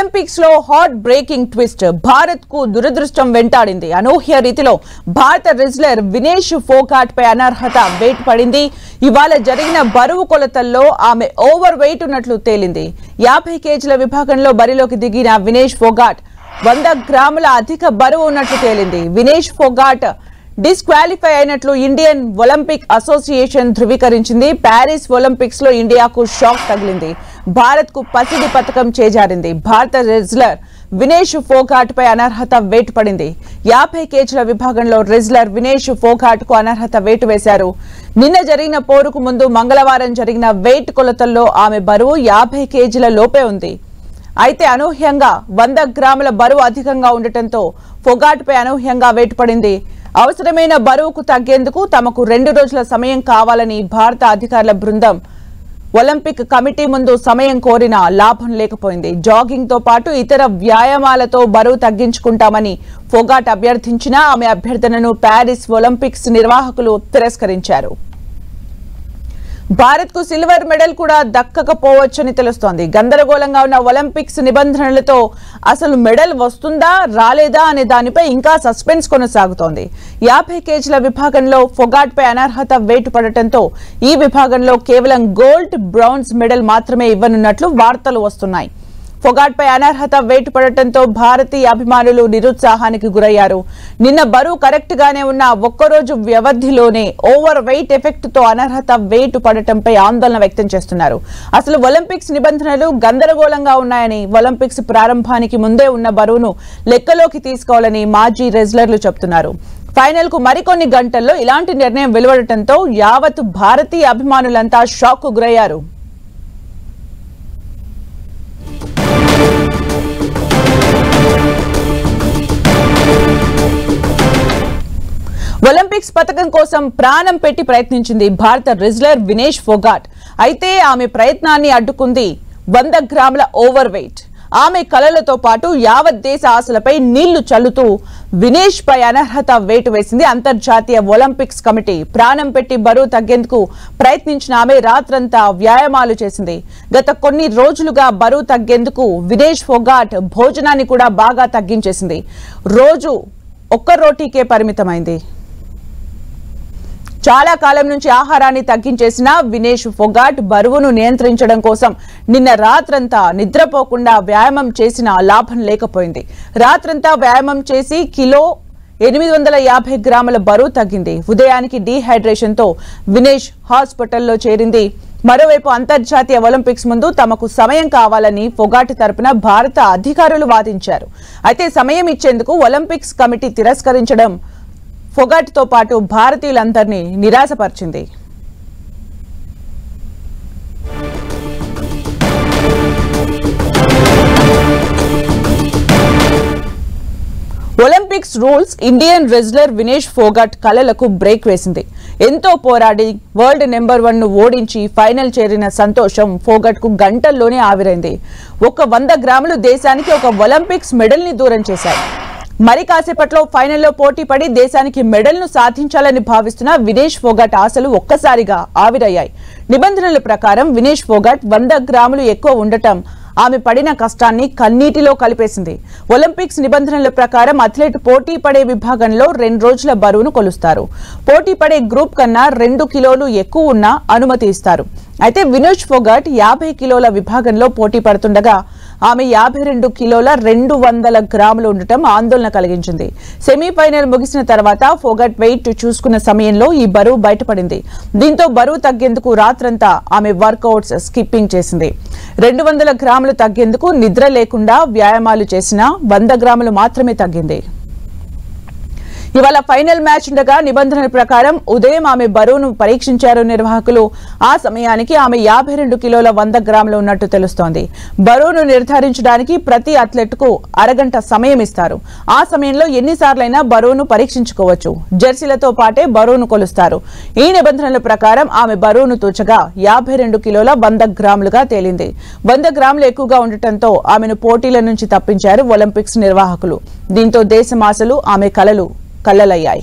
Olympics లో hot breaking twist Bharat కు దురదృష్టం వెంటాడింది అనూహ్య రీతిలో భారత రెజ్లర్ వినేష్ ఫోకాట్ పై అనర్హత వెయిట్ పడింది ఇవాళ జరిగిన బరువు కొలతల్లో ఆమె ఓవర్ వెయిట్ ఉన్నట్లు తేలింది యాభై కేజీల విభాగంలో బరిలోకి దిగిన వినేష్ ఫోగాట్ వంద గ్రాముల అధిక బరువు ఉన్నట్లు తేలింది వినేష్ ఫోగాట్ డిస్క్వాలిఫై అయినట్లు ఇండియన్ ఒలింపిక్ అసోసియేషన్ ధృవీకరించింది ప్యారిస్ ఒలింపిక్స్ లో ఇండియాకు షాక్ తగిలింది భారత్ కు పసిడి పథకం చేజారింది భారత రెజ్లర్ వినేష్ ఫోఘాట్ పై అనర్హత వేటు పడింది యాభై కేజీల విభాగంలో రెజ్లర్ వినేష్ ఫోఘాట్ కు అనర్హత వేటు వేశారు నిన్న జరిగిన పోరుకు ముందు మంగళవారం జరిగిన వెయిట్ కొలతల్లో ఆమె బరువు యాభై కేజీల లోపే ఉంది అయితే అనూహ్యంగా వంద గ్రాముల బరువు అధికంగా ఉండటంతో ఫొగాట్ పై అనూహ్యంగా వేటు పడింది అవసరమైన బరువుకు తగ్గేందుకు తమకు రెండు రోజుల సమయం కావాలని భారత అధికారుల బృందం ఒలింపిక్ కమిటీ ముందు సమయం కోరినా లాభం లేకపోయింది జాగింగ్ తో పాటు ఇతర వ్యాయామాలతో బరువు తగ్గించుకుంటామని ఫొగాట్ అభ్యర్థించినా ఆమె అభ్యర్థనను ప్యారిస్ ఒలింపిక్స్ నిర్వాహకులు తిరస్కరించారు భారత్ కు సిల్వర్ మెడల్ కూడా దక్కకపోవచ్చని తెలుస్తోంది గందరగోళంగా ఉన్న ఒలింపిక్స్ నిబంధనలతో అసలు మెడల్ వస్తుందా రాలేదా అనే దానిపై ఇంకా సస్పెన్స్ కొనసాగుతోంది యాభై కేజీల విభాగంలో ఫొగాట్ పై అనర్హత వేటు పడటంతో ఈ విభాగంలో కేవలం గోల్డ్ బ్రౌన్స్ మెడల్ మాత్రమే ఇవ్వనున్నట్లు వార్తలు వస్తున్నాయి ఫొగాట్ పై అనర్హత వేటు పడటంతో భారతీయ అభిమానులు నిరుత్సాహానికి గురయ్యారు నిన్న బరువు కరెక్ట్ గానే ఉన్న ఒక్కరోజు వ్యవధిలోనే ఓవర్ వెయిట్ ఎఫెక్ట్ తో అనర్హత వేటు పడటంపై ఆందోళన వ్యక్తం చేస్తున్నారు అసలు ఒలింపిక్స్ నిబంధనలు గందరగోళంగా ఉన్నాయని ఒలింపిక్స్ ప్రారంభానికి ముందే ఉన్న బరువును లెక్కలోకి తీసుకోవాలని మాజీ రెజ్లర్లు చెబుతున్నారు ఫైనల్ కు మరికొన్ని గంటల్లో ఇలాంటి నిర్ణయం వెలువడటంతో యావత్ భారతీయ అభిమానులంతా షాక్ కు గురయ్యారు ఒలింపిక్స్ పథకం కోసం ప్రాణం పెట్టి ప్రయత్నించింది భారత రెజ్లర్ వినేష్ ఫోగాట్ అయితే ఆమె ప్రయత్నాన్ని అడ్డుకుంది వంద గ్రాముల ఓవర్ వెయిట్ ఆమె కలలతో పాటు యావత్ దేశ ఆశలపై నీళ్లు చల్లుతూ వినేష్ పై అనర్హత వేటు వేసింది అంతర్జాతీయ ఒలింపిక్స్ కమిటీ ప్రాణం పెట్టి బరువు తగ్గేందుకు ప్రయత్నించిన ఆమె రాత్రంతా వ్యాయామాలు చేసింది గత కొన్ని రోజులుగా బరువు తగ్గేందుకు వినేష్ ఫోగాట్ భోజనాన్ని కూడా బాగా తగ్గించేసింది రోజు ఒక్క రోటీకే పరిమితమైంది చాలా కాలం నుంచి ఆహారాన్ని తగ్గించేసిన వినేష్ ఫొగాట్ బరువును నియంత్రించడం కోసం నిన్న రాత్రంతా నిద్రపోకుండా వ్యాయామం చేసిన లాభం లేకపోయింది రాత్రంతా వ్యాయామం చేసి కిలో ఎనిమిది వందల యాభై గ్రాముల బరువు తగ్గింది ఉదయానికి డీహైడ్రేషన్ తో వినేష్ హాస్పిటల్లో చేరింది మరోవైపు అంతర్జాతీయ ఒలింపిక్స్ ముందు తమకు సమయం కావాలని ఫొగాట్ తరపున భారత అధికారులు వాదించారు అయితే సమయం ఇచ్చేందుకు ఒలింపిక్స్ కమిటీ తిరస్కరించడం ఫొగాట్ తో పాటు భారతీయులందరినీ నిరాశపరిచింది Olympics rules Indian wrestler Vinesh Phogat కలలకు బ్రేక్ వేసింది ఎంతో పోరాడి వరల్డ్ నెంబర్ వన్ ను ఓడించి ఫైనల్ చేరిన సంతోషం ఫోగట్ కు గంటల్లోనే ఆవిరైంది ఒక వంద గ్రాములు దేశానికి ఒక ఒలింపిక్స్ మెడల్ ని దూరం చేశాయి మరి కాసేపట్లో ఫైనల్లో పోటీ పడి దేశానికి మెడల్ ను సాధించాలని భావిస్తున్న వినేష్ ఫోగాట్ ఆశలు ఒక్కసారిగా ఆవిరయ్యాయి నిబంధనల ప్రకారం వినేష్ ఫోగాట్ వంద గ్రాములు ఎక్కువ ఉండటం ఆమె పడిన కష్టాన్ని కన్నీటిలో కలిపేసింది ఒలింపిక్స్ నిబంధనల ప్రకారం అథ్లెట్ పోటీ పడే విభాగంలో రెండు రోజుల బరువును కొలుస్తారు పోటీ పడే గ్రూప్ కన్నా రెండు కిలోలు ఎక్కువ ఉన్నా అనుమతి ఇస్తారు అయితే వినోజ్ ఫోగట్ యాభై కిలోల విభాగంలో పోటీ పడుతుండగా ఆమె యాభై రెండు కిలోల రెండు వందల గ్రాములు ఉండటం ఆందోళన కలిగించింది సెమీఫైనల్ ముగిసిన తర్వాత ఫోగట్ వెయిట్ చూసుకున్న సమయంలో ఈ బరువు బయటపడింది దీంతో బరువు తగ్గేందుకు రాత్రంతా ఆమె వర్కౌట్స్ స్కిప్పింగ్ చేసింది రెండు వందల గ్రాములు తగ్గేందుకు నిద్ర లేకుండా వ్యాయామాలు చేసినా వంద గ్రాములు మాత్రమే తగ్గింది ఇవాళ ఫైనల్ మ్యాచ్ ఉండగా నిబంధనల ప్రకారం ఉదయం ఆమె బరువును పరీక్షించారు నిర్వాహకులు ఆ సమయానికి ఆమె యాభై రెండు కిలోల వంద గ్రాములు ఉన్నట్టు తెలుస్తోంది బరువును నిర్ధారించడానికి ప్రతి అథ్లెట్ కు అరగంట సమయం ఇస్తారు ఆ సమయంలో ఎన్నిసార్లైనా బరువును పరీక్షించుకోవచ్చు జెర్సీలతో పాటే బరువును కొలుస్తారు ఈ నిబంధనల ప్రకారం ఆమె బరువును తూచగా యాభై రెండు కిలోల వంద గ్రాములుగా తేలింది వంద గ్రాములు ఎక్కువగా ఉండటంతో ఆమెను పోటీల నుంచి తప్పించారు ఒలింపిక్స్ నిర్వాహకులు దీంతో దేశం ఆశలు ఆమె కలలు కల్లలయ్యాయి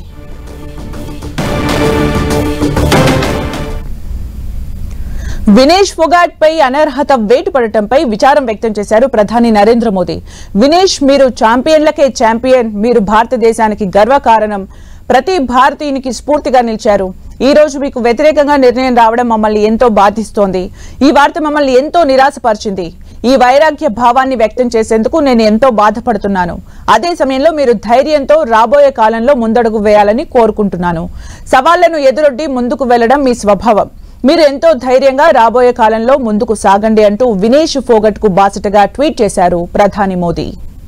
వినేష్ ఫొగాట్ పై అనర్హత వేటు పడటంపై విచారం వ్యక్తం చేశారు ప్రధాని నరేంద్ర మోదీ వినేష్ మీరు ఛాంపియన్లకే ఛాంపియన్ మీరు భారతదేశానికి గర్వకారణం ప్రతి భారతీయునికి స్ఫూర్తిగా నిలిచారు ఈ రోజు మీకు వ్యతిరేకంగా నిర్ణయం రావడం మమ్మల్ని ఎంతో బాధిస్తోంది ఈ వార్త మమ్మల్ని ఎంతో నిరాశపరిచింది ఈ వైరాగ్య భావాన్ని వ్యక్తం చేసేందుకు నేను ఎంతో బాధపడుతున్నాను అదే సమయంలో మీరు ధైర్యంతో రాబోయే కాలంలో ముందడుగు వేయాలని కోరుకుంటున్నాను సవాళ్లను ఎదురొడ్డి ముందుకు వెళ్లడం మీ స్వభావం మీరు ఎంతో ధైర్యంగా రాబోయే కాలంలో ముందుకు సాగండి అంటూ వినేష్ ఫోగట్ కు బాసటగా ట్వీట్ చేశారు ప్రధాని మోదీ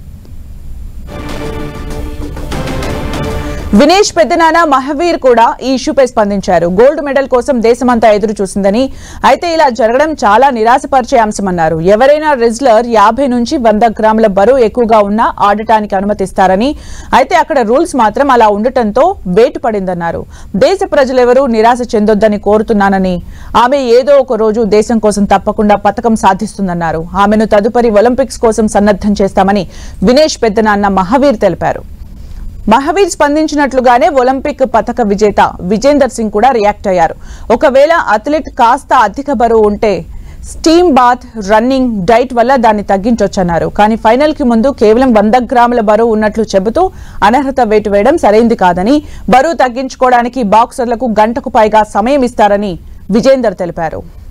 వినేష్ పెద్దనాన్న మహవీర్ కూడా ఈ ఇష్యూపై స్పందించారు గోల్డ్ మెడల్ కోసం దేశమంతా ఎదురు చూసిందని అయితే ఇలా జరగడం చాలా నిరాశపరిచే అంశమన్నారు ఎవరైనా రెజ్లర్ యాభై నుంచి వంద గ్రాముల బరువు ఎక్కువగా ఉన్నా ఆడటానికి అనుమతిస్తారని అయితే అక్కడ రూల్స్ మాత్రం అలా ఉండటంతో వేటు పడిందన్నారు దేశ ప్రజలెవరూ నిరాశ చెందొద్దని కోరుతున్నానని ఆమె ఏదో ఒక రోజు దేశం కోసం తప్పకుండా పథకం సాధిస్తుందన్నారు ఆమెను తదుపరి ఒలింపిక్స్ కోసం సన్నద్ధం చేస్తామని వినేష్ పెద్దనాన్న మహావీర్ తెలిపారు మహావీర్ స్పందించినట్లుగానే ఒలింపిక్ పథక విజేత విజేందర్ సింగ్ కూడా రియాక్ట్ అయ్యారు ఒకవేళ అథ్లెట్ కాస్త అధిక బరువు ఉంటే స్టీమ్ బాత్ రన్నింగ్ డైట్ వల్ల దాన్ని తగ్గించొచ్చన్నారు కానీ ఫైనల్ కి ముందు కేవలం వంద గ్రాముల బరువు ఉన్నట్లు చెబుతూ అనర్హత వేటు వేయడం సరైంది కాదని బరువు తగ్గించుకోవడానికి బాక్సర్లకు గంటకు పైగా సమయం ఇస్తారని విజేందర్ తెలిపారు